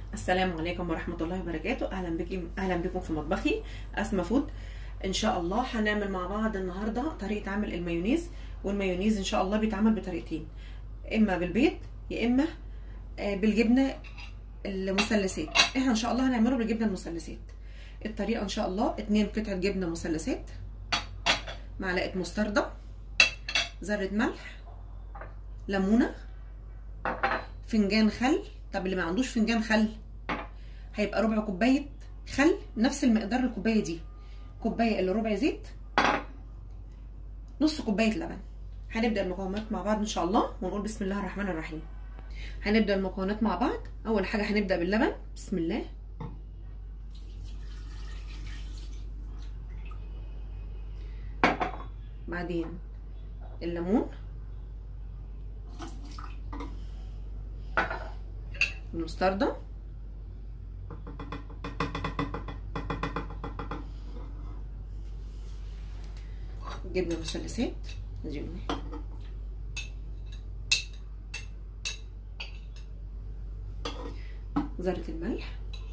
السلام عليكم ورحمة الله وبركاته أهلا بكم أهلا بكم في مطبخي أسمى فود إن شاء الله هنعمل مع بعض النهاردة طريقة عمل المايونيز والمايونيز إن شاء الله بيتعمل بطريقتين إما بالبيض يا إما آه، بالجبنة المثلثات إحنا إن شاء الله هنعمله بالجبنة المثلثات الطريقة إن شاء الله اتنين قطعة جبنة مثلثات معلقة مستردة ذرة ملح ليمونة فنجان خل طب اللي ما عندوش فنجان خل هيبقى ربع كوبايه خل نفس المقدار الكوبايه دي كوبايه الا ربع زيت نص كوبايه لبن هنبدا المكونات مع بعض ان شاء الله ونقول بسم الله الرحمن الرحيم هنبدا المكونات مع بعض اول حاجه هنبدا باللبن بسم الله بعدين الليمون المستردة جبنة مثلثات جبنة ذرة الملح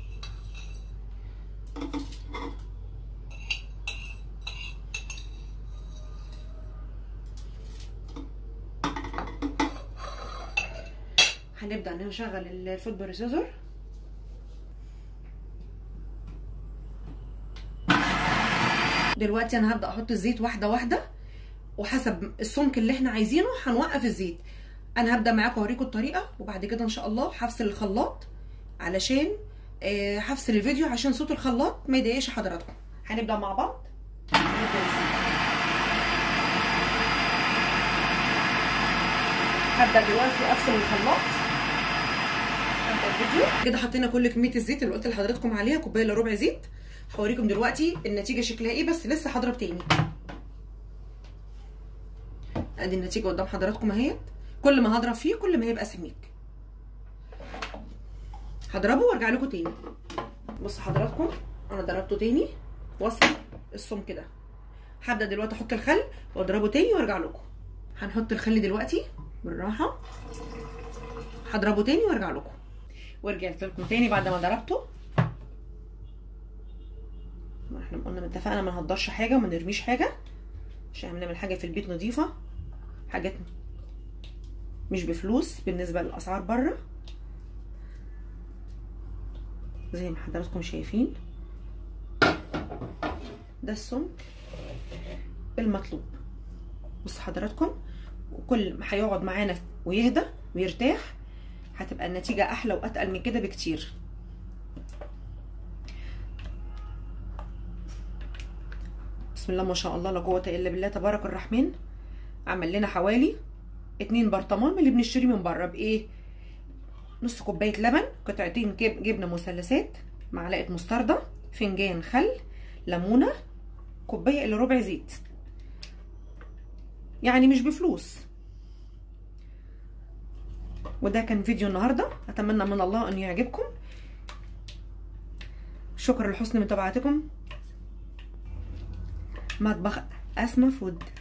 هنبدأ نشغل الفود بروسيسور دلوقتي انا هبدأ احط الزيت واحدة واحدة وحسب السمك اللي احنا عايزينه هنوقف الزيت انا هبدأ معاكم اوريكم الطريقة وبعد كده ان شاء الله هفصل الخلاط علشان آه، هفصل الفيديو عشان صوت الخلاط ما يضايقش حضراتكم هنبدأ مع بعض هنبدأ الزيت. هبدأ دلوقتي افصل الخلاط الفيديو كده حطينا كل كميه الزيت اللي قلت لحضراتكم عليها كوبايه الا ربع زيت هوريكم دلوقتي النتيجه شكلها ايه بس لسه هضرب تاني ادي النتيجه قدام حضراتكم اهيت كل ما هضرب فيه كل ما هيبقى سميك هضربه وارجع لكم تاني بصوا حضراتكم انا ضربته تاني وصل السمك ده هبدا دلوقتي احط الخل واضربه تاني وارجع لكم هنحط الخل دلوقتي بالراحه هضربه تاني وارجع لكم ورجعت لكم تاني بعد ما ضربته ما احنا قلنا اتفقنا ما نهدرش حاجه وما نرميش حاجه عشان بنعمل حاجه في البيت نظيفه حاجات مش بفلوس بالنسبه للاسعار بره زي ما حضراتكم شايفين ده السمك المطلوب بص حضراتكم وكل ما هيقعد معانا ويهدى ويرتاح هتبقى النتيجة أحلى وأتقل من كده بكتير بسم الله ما شاء الله لا قوة إلا بالله تبارك الرحمن عمل لنا حوالي اتنين برطمان من اللي بنشتريه من بره بإيه؟ نص كوباية لبن قطعتين جبنة مثلثات معلقة مستردة فنجان خل ليمونة كوباية إلا ربع زيت يعني مش بفلوس وده كان فيديو النهاردة أتمنى من الله أن يعجبكم شكرا لحسن متابعتكم مطبخ أسمى فود